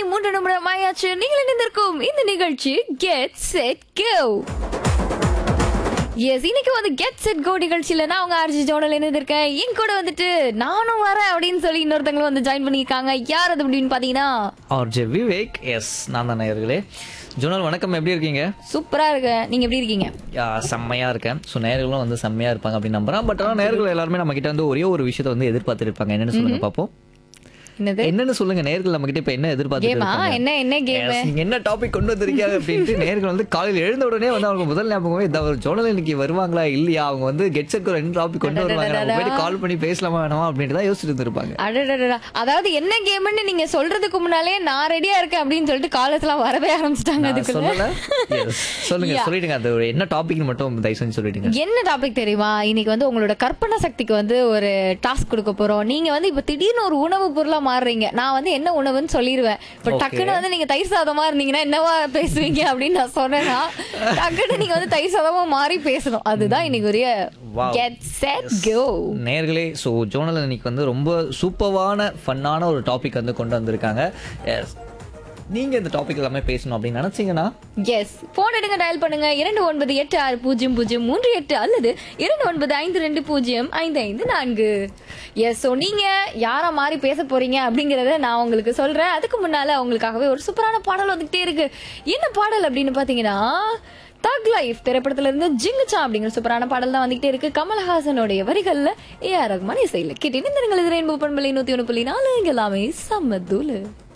மணி மூன்று நிமிடம் ஆயாச்சு நீங்கள் இணைந்திருக்கும் இந்த நிகழ்ச்சி கெட் செட் கோ எஸ் இன்னைக்கு வந்து கெட் செட் கோ நிகழ்ச்சியில நான் அவங்க ஆர்ஜி ஜோனல் இணைந்திருக்கேன் என் கூட வந்துட்டு நானும் வரேன் அப்படின்னு சொல்லி இன்னொருத்தங்களும் வந்து ஜாயின் பண்ணியிருக்காங்க யார் அது அப்படின்னு பாத்தீங்கன்னா ஆர்ஜே விவேக் எஸ் நான் தான் நேயர்களே ஜோனல் வணக்கம் எப்படி இருக்கீங்க சூப்பரா இருக்கு நீங்க எப்படி இருக்கீங்க யா, செம்மையா இருக்கேன் ஸோ நேர்களும் வந்து செம்மையா இருப்பாங்க அப்படின்னு நம்புறேன் பட் ஆனால் நேர்கள் எல்லாருமே நம்ம கிட்ட வந்து ஒரே ஒரு விஷயத்தை வந்து எதிர்பார்த்துட்டு இருப்பாங்க என்னன்னு சொல்லுங்க பார்ப்போம் என்னது என்னன்னு சொல்லுங்க நேர்கள் நம்ம கிட்ட இப்ப என்ன எதிர்பார்த்துட்டு கேமா இருக்காங்க என்ன என்ன கேம் Yes, நீங்க என்ன டாபிக் கொண்டு வந்திருக்கீங்க அப்படின்ட்டு நேர்கள் வந்து காலையில் எழுந்த உடனே வந்து அவங்க முதல் ஞாபகமே இந்த ஒரு ஜோனல் இன்னைக்கு வருவாங்களா இல்லையா அவங்க வந்து கெட் செட் என்ன டாபிக் கொண்டு வருவாங்க நம்ம போயிட்டு கால் பண்ணி பேசலாமா வேணாமா அப்படின்ட்டு தான் யோசிச்சுட்டு இருந்திருப்பாங்க அடடடடா அதாவது என்ன கேம்னு நீங்க சொல்றதுக்கு முன்னாலே நான் ரெடியா இருக்கேன் அப்படின்னு சொல்லிட்டு காலத்துலாம் வரவே ஆரம்பிச்சிட்டாங்க நான் அதுக்குள்ள சொல்லல Yes. சொல்லுங்க Yeah. சொல்லிடுங்க அது ஒரு என்ன டாபிக்னு மட்டும் தயவு செஞ்சு சொல்லிடுங்க என்ன டாபிக் தெரியுமா இன்னைக்கு வந்து உங்களோட கற்பனை சக்திக்கு வந்து ஒரு டாஸ்க் கொடுக்க போறோம் நீங்க வந்து இப்ப திடீர்னு ஒரு உணவு பொருளா மாறுறீங்க நான் வந்து என்ன உணவுன்னு சொல்லிடுவேன் இப்ப Okay. டக்குன்னு வந்து நீங்க தயிர் சாதமா இருந்தீங்கன்னா என்னவா பேசுவீங்க அப்படின்னு நான் சொன்னேன்னா டக்குன்னு நீங்க வந்து தயிர் சாதமா மாறி பேசணும் அதுதான் இன்னைக்கு ஒரு Wow. கெட் செட் கோ நேர்களே ஸோ ஜோனல் இன்னைக்கு வந்து ரொம்ப சூப்பரான ஃபன்னான ஒரு டாபிக் வந்து கொண்டு வந்திருக்காங்க Yes. நீங்க இந்த டாபிக் எல்லாமே பேசணும் அப்படின்னு நினைச்சீங்கன்னா எஸ் போன் எடுங்க டயல் பண்ணுங்க இரண்டு ஒன்பது எட்டு ஆறு பூஜ்ஜியம் பூஜ்ஜியம் மூன்று எட்டு அல்லது இரண்டு ஒன்பது ஐந்து ரெண்டு பூஜ்ஜியம் ஐந்து ஐந்து நான்கு எஸ் ஸோ நீங்க யாரா மாதிரி பேச போறீங்க அப்படிங்கறத நான் உங்களுக்கு சொல்றேன் அதுக்கு முன்னால உங்களுக்காகவே ஒரு சூப்பரான பாடல் வந்துகிட்டே இருக்கு என்ன பாடல் அப்படின்னு பாத்தீங்கன்னா தக் லைஃப் திரைப்படத்துல இருந்து ஜிங்குச்சா அப்படிங்கிற சூப்பரான பாடல் தான் வந்துகிட்டே இருக்கு கமலஹாசனுடைய வரிகள்ல ஏ ஆர் ரஹ்மான் இசையில கேட்டு இந்த இது ரெயின்போ பண்பலை நூத்தி ஒன்று புள்ளி நாலு இங்க எல்லாமே சம்மதூலு